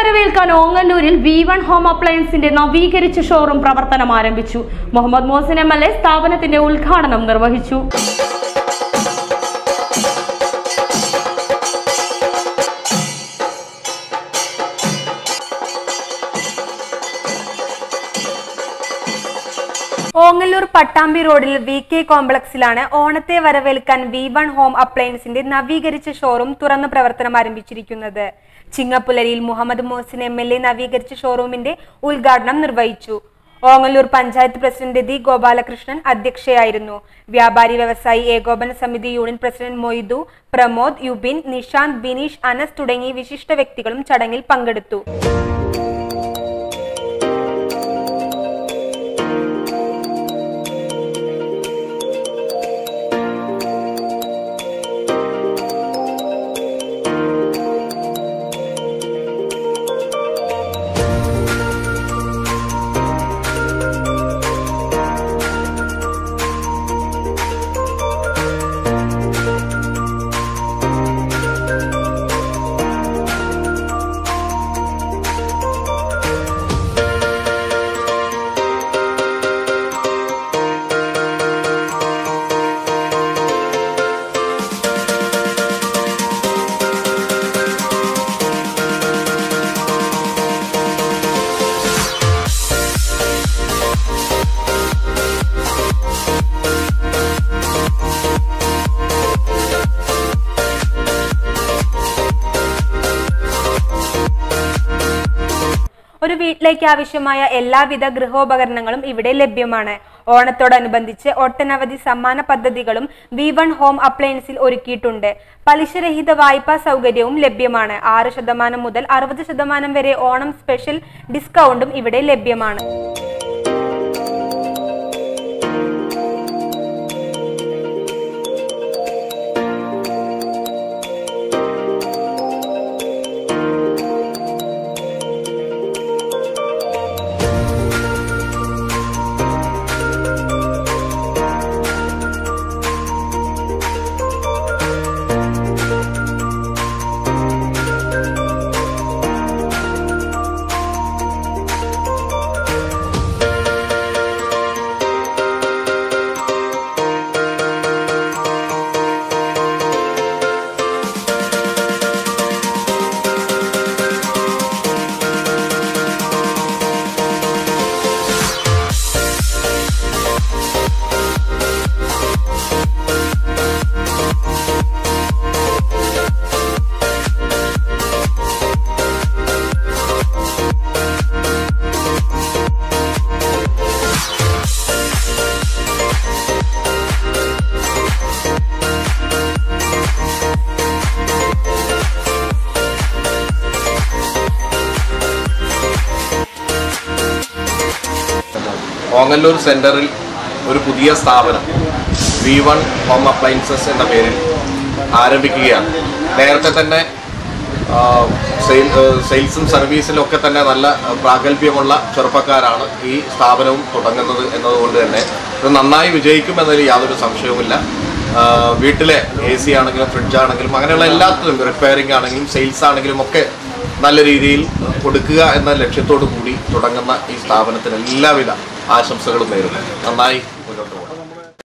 വരവേൽക്കാൻ ഓങ്ങല്ലൂരിൽ V one home അപ്ലയൻസിന്റെ നവീകരിച്ച ഷോറൂം പ്രവർത്തനം ആരംഭിച്ചു Muhammad Mohsin M L A സ്ഥാപനത്തിന്റെ ഉദ്ഘാടനം നിർവഹിച്ചു ഓങ്ങല്ലൂർ പട്ടാമ്പി റോഡിൽ വി കെ കോംപ്ലക്സിലാണ് ഓണത്തെ വരവേൽക്കാൻ വി വൺ ഹോം അപ്ലയൻസിന്റെ നവീകരിച്ച ഷോറൂം തുറന്നു പ്രവർത്തനം ആരംഭിച്ചിരിക്കുന്നത് ചിങ്ങപ്പുലരിയിൽ Muhammad Mohsin M L A നവീകരിച്ച ഷോറൂമിന്റെ ഉദ്ഘാടനം നിർവഹിച്ചു ഓങ്ങല്ലൂർ പഞ്ചായത്ത് പ്രസിഡന്റ് ദി ഗോപാലകൃഷ്ണൻ അധ്യക്ഷയായിരുന്നു വ്യാപാരി വ്യവസായി ഏകോപന സമിതി യൂണിയൻ പ്രസിഡന്റ് മൊയ്തു പ്രമോദ് യുബിൻ നിഷാന്ത് ബിനീഷ് അനസ് തുടങ്ങി വിശിഷ്ട വ്യക്തികളും ചടങ്ങിൽ പങ്കെടുത്തു ഒരു വീട്ടിലേക്ക് ആവശ്യമായ എല്ലാവിധ ഗൃഹോപകരണങ്ങളും ഇവിടെ ലഭ്യമാണ് ഓണത്തോടനുബന്ധിച്ച് ഒട്ടനവധി സമ്മാന പദ്ധതികളും വി വൺ ഹോം അപ്ലയൻസിൽ ഒരുക്കിയിട്ടുണ്ട് പലിശരഹിത വായ്പാ സൗകര്യവും ലഭ്യമാണ് ആറ് ശതമാനം മുതൽ അറുപത് ശതമാനം വരെ ഓണം സ്പെഷ്യൽ ഡിസ്കൗണ്ടും ഇവിടെ ലഭ്യമാണ് ഓങ്ങല്ലൂർ സെന്ററിൽ ഒരു പുതിയ സ്ഥാപനം വി വൺ ഹോം അപ്ലയൻസസ് എന്ന പേരിൽ ആരംഭിക്കുകയാണ് നേരത്തെ തന്നെ ആ, സെയിൽ ആ, സെയിൽസും സർവീസിലും ഒക്കെ തന്നെ നല്ല പ്രാഗൽഭ്യമുള്ള ചെറുപ്പക്കാരാണ് ഈ സ്ഥാപനവും തുടങ്ങുന്നത് എന്നതുകൊണ്ട് തന്നെ ഇത് നന്നായി വിജയിക്കുമെന്നതിൽ യാതൊരു സംശയവുമില്ല ആ, വീട്ടിലെ എ സി ആണെങ്കിലും ഫ്രിഡ്ജ് ആണെങ്കിലും അങ്ങനെയുള്ള എല്ലാത്തിലും റിപ്പയറിംഗ് ആണെങ്കിലും സെയിൽസ് ആണെങ്കിലും ഒക്കെ നല്ല രീതിയിൽ കൊടുക്കുക എന്ന ലക്ഷ്യത്തോടു കൂടി തുടങ്ങുന്ന ഈ സ്ഥാപനത്തിന് എല്ലാവിധ ആശംസകളും നേരുന്നു നന്നായി